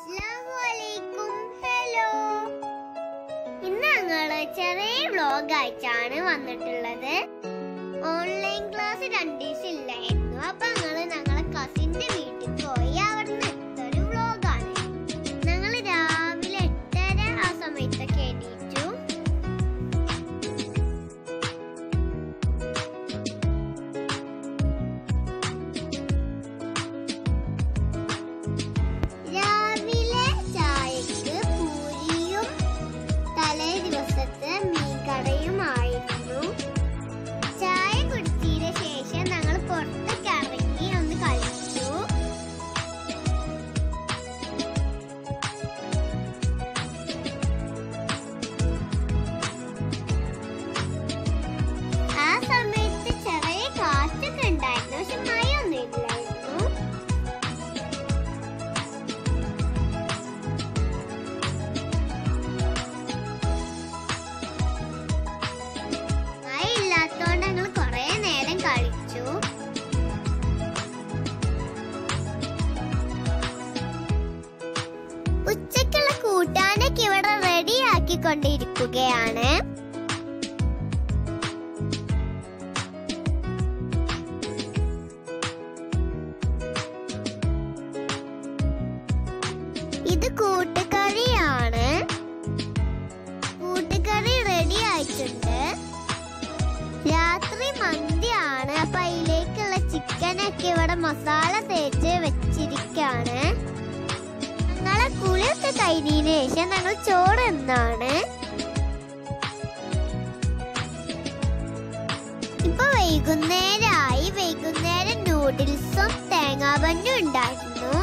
അസ്സലാമലൈക്കും ഹലോ ഇന്ന് ഞങ്ങള് ചെറിയ വ്ലോഗ് ആയിട്ടാണ് വന്നിട്ടുള്ളത് ഓൺലൈൻ ക്ലാസ് രണ്ടു ദിവസം ഇല്ലായിരുന്നു അപ്പൊ ഞങ്ങള് ഞങ്ങളെ കസിന്റെ വീട്ടിൽ പോയി അവിടുന്ന് എടുത്തൊരു വ്ലോഗാണ് ഞങ്ങള് രാവിലെ എട്ടര ആ സമയത്തൊക്കെ എണീറ്റു രാവിലെ ചായക്ക് പൂരിയും തലേ ദിവസത്തെ മീൻകറിയുമായിരുന്നു ചായ കുടിച്ചതിന് ശേഷം ഞങ്ങൾ പുറത്തേക്ക് ഇറങ്ങി ഒന്ന് കളിച്ചു ആ സമയത്ത് ചെറിയ കാറ്റൊക്കെ ഉണ്ടായിരുന്നു പക്ഷെ മഴയൊന്നും ഇല്ലായിരുന്നു മഴ ഇല്ലാത്തോണ്ട് ഞങ്ങൾ കുറേ നേരം കളിച്ചു ഉച്ചക്കുള്ള കൂട്ടാനൊക്കെ ഇവിടെ റെഡി ആക്കിക്കൊണ്ടിരിക്കുകയാണ് ഇത് കൂട്ടുകറിയാണ് കൂട്ടുകറി റെഡി ആയിട്ടുണ്ട് രാത്രി മന്തിയാണ് അപ്പൊ അതിലേക്കുള്ള ചിക്കനൊക്കെ ഇവിടെ മസാല തേച്ച് വെച്ചിരിക്കാണ് ഞങ്ങളെ കുളിയൊക്കെ കഴിഞ്ഞതിന് ശേഷം ഞങ്ങൾ ചോറ് എന്നാണ് ഇപ്പൊ വൈകുന്നേരമായി വൈകുന്നേരം നൂഡിൽസും തേങ്ങാബന്നും ഉണ്ടായിരുന്നു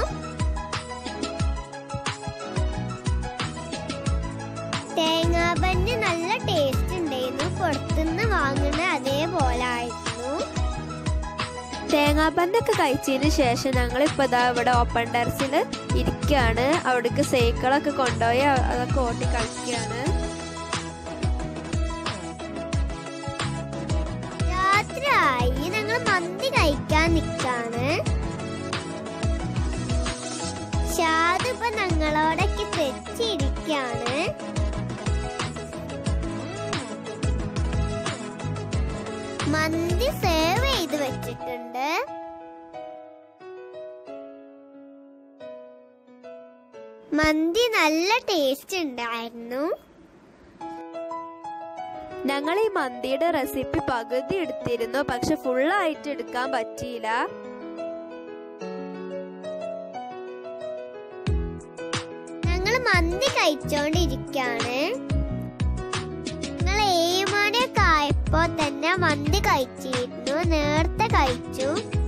തേങ്ങാബന്ന് നല്ല ടേസ്റ്റ് ഉണ്ടായിരുന്നു പുറത്തുനിന്ന് വാങ്ങുന്ന അതേപോലെ ആയിരുന്നു തേങ്ങാപ്പന്നൊക്കെ കഴിച്ചതിന് ശേഷം ഞങ്ങൾ ഇപ്പോൾ ഇതാ ഇവിടെ ഓപ്പൺ ടെറസിൽ ഇരിക്കുകയാണ് അവിടേക്ക് സൈക്കിളൊക്കെ കൊണ്ടുപോയി അ- അതൊക്കെ ഓട്ടി കളിക്കുകയാണ് രാത്രിയായി ഞങ്ങൾ മന്തി കഴിക്കാൻ നിക്കാണ് ഷാദ് ഇപ്പൊ ഞങ്ങളോടൊക്കെ തെച്ചിരിക്കാണ് മന്തി സേവ് ചെയ്ത് വെച്ചിട്ടുണ്ട് മന്തി നല്ല ടേസ്റ്റ് ഉണ്ടായിരുന്നു ഞങ്ങൾ ഈ മന്തിയുടെ റെസിപ്പി പകുതി എടുത്തിരുന്നു പക്ഷെ ഫുള്ളായിട്ട് എടുക്കാൻ പറ്റിയില്ല ഞങ്ങൾ മന്തി കഴിച്ചോണ്ടിരിക്കാണ് ഞങ്ങൾ ഏഴ് മണിയൊക്കെ ആയപ്പോ തന്നെ മന്തി കഴിച്ചിരുന്നു നേരത്തെ കഴിച്ചു